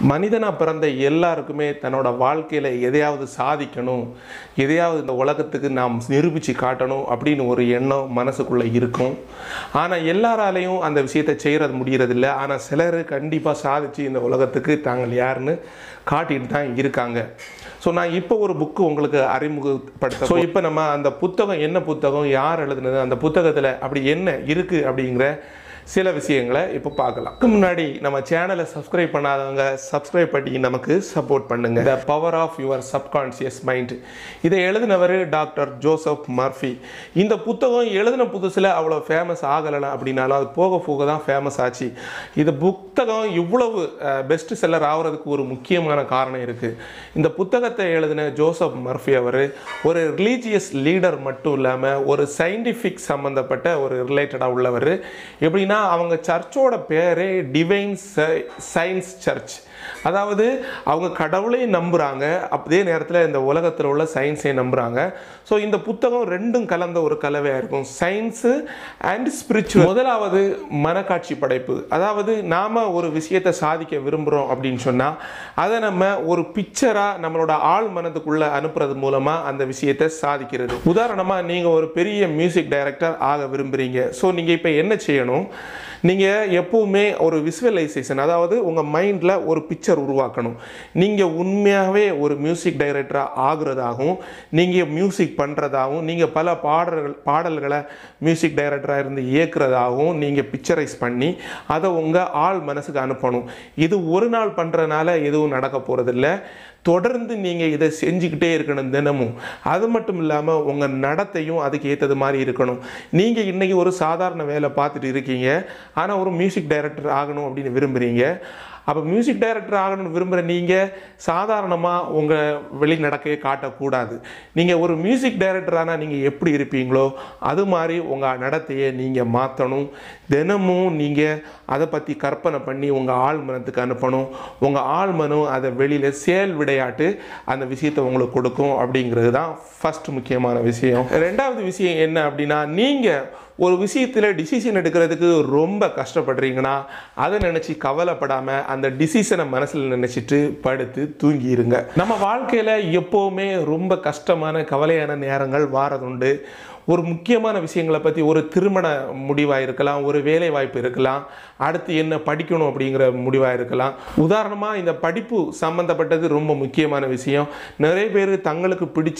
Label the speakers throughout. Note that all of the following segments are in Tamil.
Speaker 1: மனிதனாக பிறந்த எல்லாருக்குமே தன்னோட வாழ்க்கையில் எதையாவது சாதிக்கணும் எதையாவது இந்த உலகத்துக்கு நாம் நிரூபித்து காட்டணும் அப்படின்னு ஒரு எண்ணம் மனசுக்குள்ளே இருக்கும் ஆனால் எல்லாராலையும் அந்த விஷயத்தை செய்கிறது முடியறதில்ல ஆனால் சிலர் கண்டிப்பாக சாதிச்சு இந்த உலகத்துக்கு தாங்கள் யாருன்னு காட்டிட்டு தான் இருக்காங்க ஸோ நான் இப்போ ஒரு புக்கு உங்களுக்கு அறிமுகப்படுத்த ஸோ இப்போ நம்ம அந்த புத்தகம் என்ன புத்தகம் யார் எழுதுனது அந்த புத்தகத்தில் அப்படி என்ன இருக்குது அப்படிங்கிற சில விஷயங்களை இப்போ பார்க்கலாம் அதுக்கு முன்னாடி நம்ம சேனலை சப்ஸ்கிரைப் பண்ணாதவங்க சப்ஸ்கிரைப் பண்ணி நமக்கு சப்போர்ட் பண்ணுங்க the power of your subconscious mind இதை எழுதினவர் டாக்டர் ஜோசப் மர்ஃபி இந்த புத்தகம் எழுதின புதுசில் அவ்வளோ ஃபேமஸ் ஆகலை அப்படின்னாலும் அது போக போக தான் ஃபேமஸ் ஆச்சு இது புத்தகம் இவ்வளவு பெஸ்ட் செல்லர் ஆகிறதுக்கு ஒரு முக்கியமான காரணம் இருக்குது இந்த புத்தகத்தை எழுதின ஜோசப் மர்ஃபி அவர் ஒரு ரிலீஜியஸ் லீடர் மட்டும் இல்லாமல் ஒரு சயின்டிஃபிக் சம்மந்தப்பட்ட ஒரு ரிலேட்டடாக உள்ளவர் எப்படின்னா அவங்க சர்ச்சோட பேரே டிவைன் சயின்ஸ் சர்ச் அதாவது அவங்க கடவுளையும் நம்புகிறாங்க அதே நேரத்தில் இந்த உலகத்தில் உள்ள சயின்ஸையும் நம்புகிறாங்க ஸோ இந்த புத்தகம் ரெண்டும் கலந்த ஒரு கலவையாக இருக்கும் சயின்ஸு அண்ட் ஸ்பிரிச்சுவல் முதலாவது மனக்காட்சி படைப்பு அதாவது நாம் ஒரு விஷயத்தை சாதிக்க விரும்புகிறோம் அப்படின்னு சொன்னால் அதை நம்ம ஒரு பிக்சராக நம்மளோட ஆள் மனதுக்குள்ளே அனுப்புறது மூலமாக அந்த விஷயத்தை சாதிக்கிறது உதாரணமாக நீங்கள் ஒரு பெரிய மியூசிக் டைரக்டர் ஆக விரும்புகிறீங்க ஸோ நீங்கள் இப்போ என்ன செய்யணும் நீங்கள் எப்போவுமே ஒரு விசுவலைசேஷன் அதாவது உங்கள் மைண்டில் ஒரு பிக்சர் உருவாக்கணும் நீங்கள் உண்மையாகவே ஒரு மியூசிக் டைரக்டராக ஆகுறதாகவும் நீங்கள் மியூசிக் பண்ணுறதாகவும் நீங்கள் பல பாடல்கள் பாடல்களை மியூசிக் டைரக்டராக இருந்து இயக்குறதாகவும் நீங்கள் பிக்சரைஸ் பண்ணி அதை உங்கள் ஆள் மனசுக்கு அனுப்பணும் இது ஒரு நாள் பண்ணுறதுனால எதுவும் நடக்க போகிறதில்ல தொடர்ந்து நீங்கள் இதை செஞ்சுக்கிட்டே இருக்கணும் தினமும் அது மட்டும் இல்லாமல் உங்கள் நடத்தையும் அதுக்கு ஏற்றது மாதிரி இருக்கணும் நீங்கள் இன்றைக்கி ஒரு சாதாரண வேலை பார்த்துட்டு இருக்கீங்க ஆனால் ஒரு மியூசிக் டைரக்டர் ஆகணும் அப்படின்னு விரும்புகிறீங்க அப்போ மியூசிக் டைரக்டர் ஆகணும்னு விரும்புகிற நீங்கள் சாதாரணமாக உங்கள் வெளி நடக்கையை காட்டக்கூடாது நீங்கள் ஒரு மியூசிக் டைரக்டர் ஆனால் நீங்கள் எப்படி இருப்பீங்களோ அது மாதிரி உங்கள் நடத்தையை நீங்கள் மாற்றணும் தினமும் நீங்கள் அதை பற்றி கற்பனை பண்ணி உங்கள் ஆள் மனத்துக்கு அனுப்பணும் உங்கள் ஆள் மனம் அதை வெளியில் செயல் விளையாட்டு அந்த விஷயத்தை உங்களுக்கு கொடுக்கும் அப்படிங்கிறது தான் ஃபஸ்ட் முக்கியமான விஷயம் ரெண்டாவது விஷயம் என்ன அப்படின்னா நீங்கள் ஒரு விஷயத்தில் டிசிஷன் எடுக்கிறதுக்கு ரொம்ப கஷ்டப்படுறீங்கன்னா அதை நினச்சி கவலைப்படாமல் அந்த டிசிஷனை மனசில் நினச்சிட்டு படுத்து தூங்கிடுங்க நம்ம வாழ்க்கையில் எப்போவுமே ரொம்ப கஷ்டமான கவலையான நேரங்கள் வாரதுண்டு ஒரு முக்கியமான விஷயங்களை பற்றி ஒரு திருமண முடிவாக இருக்கலாம் ஒரு வேலை வாய்ப்பு இருக்கலாம் அடுத்து என்ன படிக்கணும் அப்படிங்கிற முடிவாக இருக்கலாம் உதாரணமாக இந்த படிப்பு சம்மந்தப்பட்டது ரொம்ப முக்கியமான விஷயம் நிறைய பேர் தங்களுக்கு பிடிச்ச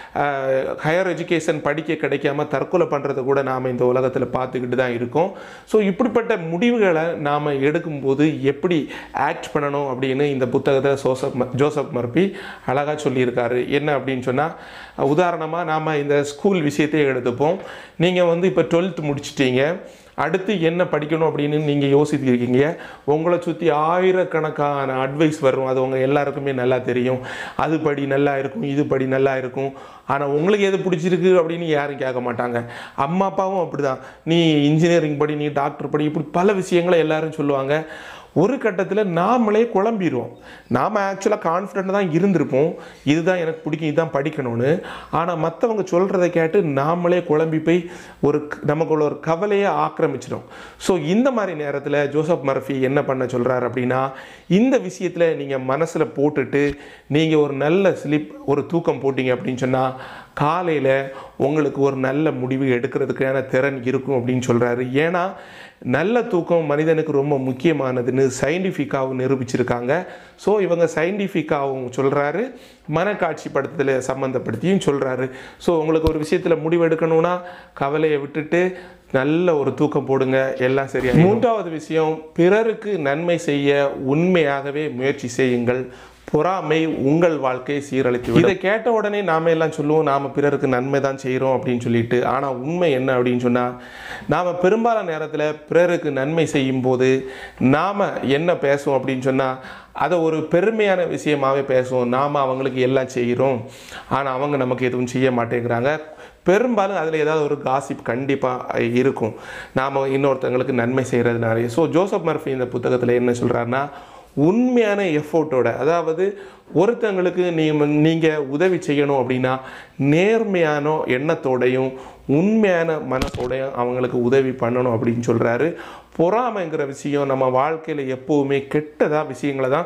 Speaker 1: ஹையர் எஜுகேஷன் படிக்க கிடைக்காம தற்கொலை பண்ணுறது கூட நாம் இந்த உலகத்தில் பார்த்துக்கிட்டு தான் இருக்கோம் ஸோ இப்படிப்பட்ட முடிவுகளை நாம் எடுக்கும்போது எப்படி ஆக்ட் பண்ணணும் அப்படின்னு இந்த புத்தகத்தை ஜோசப் ஜோசப் மர்பி அழகாக சொல்லியிருக்காரு என்ன அப்படின்னு சொன்னால் உதாரணமாக நாம் இந்த ஸ்கூல் விஷயத்தையே எடுத்துப்போம் நீங்கள் வந்து இப்போ டுவெல்த் முடிச்சிட்டீங்க அடுத்து என்ன படிக்கணும் அப்படின்னு நீங்கள் யோசித்திருக்கீங்க உங்களை சுற்றி ஆயிரக்கணக்கான அட்வைஸ் வரும் அது உங்கள் எல்லாருக்குமே நல்லா தெரியும் அது படி நல்லா இருக்கும் இது படி நல்லா இருக்கும் ஆனால் உங்களுக்கு எது பிடிச்சிருக்கு அப்படின்னு யாரும் கேட்க மாட்டாங்க அம்மா அப்பாவும் அப்படிதான் நீ இன்ஜினியரிங் படி நீ டாக்டர் படி இப்படி பல விஷயங்களை எல்லாரும் சொல்லுவாங்க ஒரு கட்டத்தில் நாமளே குழம்பிடுவோம் நாம் ஆக்சுவலாக கான்ஃபிடென்ட் தான் இருந்திருப்போம் இதுதான் எனக்கு பிடிக்கும் இதுதான் படிக்கணும்னு ஆனால் மற்றவங்க சொல்கிறத கேட்டு நாமளே குழம்பி போய் ஒரு நமக்குள்ள ஒரு கவலையை ஆக்கிரமிச்சிடும் ஸோ இந்த மாதிரி நேரத்தில் ஜோசப் மர்ஃபி என்ன பண்ண சொல்கிறார் அப்படின்னா இந்த விஷயத்தில் நீங்கள் மனசில் போட்டுட்டு நீங்கள் ஒரு நல்ல ஸ்லிப் ஒரு தூக்கம் போட்டிங்க அப்படின்னு சொன்னால் காலையில் உங்களுக்கு ஒரு நல்ல முடிவு எடுக்கிறதுக்கான திறன் இருக்கும் அப்படின்னு சொல்கிறாரு ஏன்னா நல்ல தூக்கம் மனிதனுக்கு ரொம்ப முக்கியமானதுன்னு சயின்டிஃபிக்காகவும் நிரூபிச்சிருக்காங்க ஸோ இவங்க சயின்டிஃபிக்காகவும் சொல்கிறாரு மனக்காட்சிப்படுத்தத்தில் சம்மந்தப்படுத்தியும் சொல்கிறாரு ஸோ உங்களுக்கு ஒரு விஷயத்தில் முடிவு எடுக்கணும்னா கவலையை விட்டுட்டு நல்ல ஒரு தூக்கம் போடுங்க எல்லாம் சரியா மூன்றாவது விஷயம் பிறருக்கு நன்மை செய்ய உண்மையாகவே முயற்சி செய்யுங்கள் பொறாமை உங்கள் வாழ்க்கையை சீரழித்து இதை கேட்ட உடனே நாம எல்லாம் சொல்லுவோம் நாம் பிறருக்கு நன்மை தான் செய்கிறோம் அப்படின்னு சொல்லிட்டு ஆனால் உண்மை என்ன அப்படின்னு சொன்னால் நாம் பெரும்பாலான நேரத்தில் பிறருக்கு நன்மை செய்யும் போது நாம் என்ன பேசுவோம் அப்படின்னு சொன்னால் அதை ஒரு பெருமையான விஷயமாகவே பேசுவோம் நாம் அவங்களுக்கு எல்லாம் செய்கிறோம் ஆனால் அவங்க நமக்கு எதுவும் செய்ய மாட்டேங்கிறாங்க பெரும்பாலும் அதில் ஏதாவது ஒரு காசிப் கண்டிப்பாக இருக்கும் நாம் இன்னொருத்தங்களுக்கு நன்மை செய்கிறதுனாலே ஸோ ஜோசப் மர்ஃபி இந்த புத்தகத்தில் என்ன சொல்கிறாருன்னா உண்மையான எஃபோர்ட்டோட அதாவது ஒருத்தங்களுக்கு நீ நீங்கள் உதவி செய்யணும் அப்படின்னா நேர்மையான எண்ணத்தோடையும் உண்மையான மனசோடையும் அவங்களுக்கு உதவி பண்ணணும் அப்படின்னு சொல்கிறாரு பொறாமைங்கிற விஷயம் நம்ம வாழ்க்கையில் எப்போவுமே கெட்டதாக விஷயங்களை தான்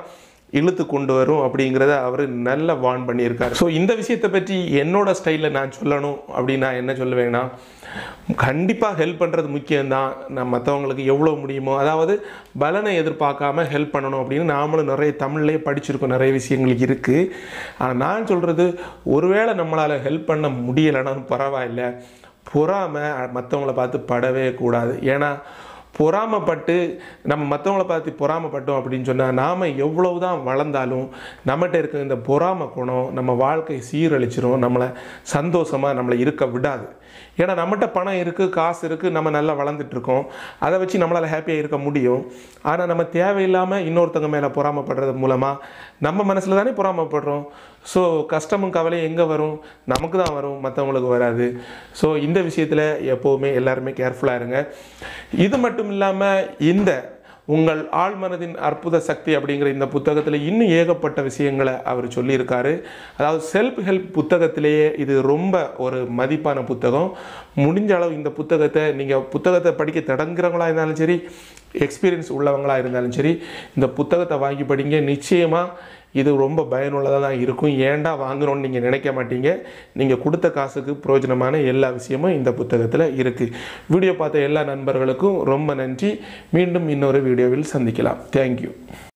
Speaker 1: இழுத்து கொண்டு வரும் அப்படிங்கிறத அவர் நல்ல வார்ன் பண்ணியிருக்காரு ஸோ இந்த விஷயத்தை பற்றி என்னோட ஸ்டைலில் நான் சொல்லணும் அப்படின்னு நான் என்ன சொல்லுவேன்னா கண்டிப்பாக ஹெல்ப் பண்ணுறது முக்கியம்தான் நான் மற்றவங்களுக்கு எவ்வளோ முடியுமோ அதாவது பலனை எதிர்பார்க்காம ஹெல்ப் பண்ணணும் அப்படின்னு நாமளும் நிறைய தமிழ்லேயே படிச்சிருக்கோம் நிறைய விஷயங்கள் இருக்குது ஆனால் நான் சொல்கிறது ஒருவேளை நம்மளால் ஹெல்ப் பண்ண முடியலைன்னாலும் பரவாயில்ல பொறாமை மற்றவங்கள பார்த்து படவே கூடாது ஏன்னா பொறாமப்பட்டு நம்ம மற்றவங்கள பார்த்து பொறாமப்பட்டோம் அப்படின்னு சொன்னால் நாம் எவ்வளவு தான் வளர்ந்தாலும் நம்மகிட்ட இருக்க இந்த பொறாம குணம் நம்ம வாழ்க்கை சீரழிச்சிரும் நம்மளை சந்தோஷமாக நம்மளை இருக்க விடாது ஏன்னா நம்மகிட்ட பணம் இருக்குது காசு இருக்குது நம்ம நல்லா வளர்ந்துட்டு இருக்கோம் அதை வச்சு நம்மளால் ஹாப்பியாக இருக்க முடியும் ஆனால் நம்ம தேவையில்லாமல் இன்னொருத்தங்க மேலே பொறாமப்படுறது மூலமாக நம்ம மனசில் தானே பொறாமப்படுறோம் ஸோ கஷ்டமும் கவலையும் எங்கே வரும் நமக்கு தான் வரும் மற்றவங்களுக்கு வராது ஸோ இந்த விஷயத்தில் எப்போவுமே எல்லாருமே கேர்ஃபுல்லாக இருங்க இது மட்டும் இல்லாமல் இந்த உங்கள் ஆழ்மனதின் அற்புத சக்தி அப்படிங்கிற இந்த புத்தகத்தில் இன்னும் ஏகப்பட்ட விஷயங்களை அவர் சொல்லியிருக்காரு அதாவது செல்ஃப் ஹெல்ப் புத்தகத்திலேயே இது ரொம்ப ஒரு மதிப்பான புத்தகம் முடிஞ்ச அளவு இந்த புத்தகத்தை நீங்கள் புத்தகத்தை படிக்க தொடங்குறவங்களா இருந்தாலும் சரி எக்ஸ்பீரியன்ஸ் உள்ளவங்களா இருந்தாலும் சரி இந்த புத்தகத்தை வாங்கி படிங்க நிச்சயமாக இது ரொம்ப பயனுள்ளதாக தான் இருக்கும் ஏன்டா வாங்குறோன்னு நீங்கள் நினைக்க மாட்டீங்க நீங்கள் கொடுத்த காசுக்கு பிரயோஜனமான எல்லா விஷயமும் இந்த புத்தகத்தில் இருக்குது வீடியோ பார்த்த எல்லா நண்பர்களுக்கும் ரொம்ப நன்றி மீண்டும் இன்னொரு வீடியோவில் சந்திக்கலாம் தேங்க்யூ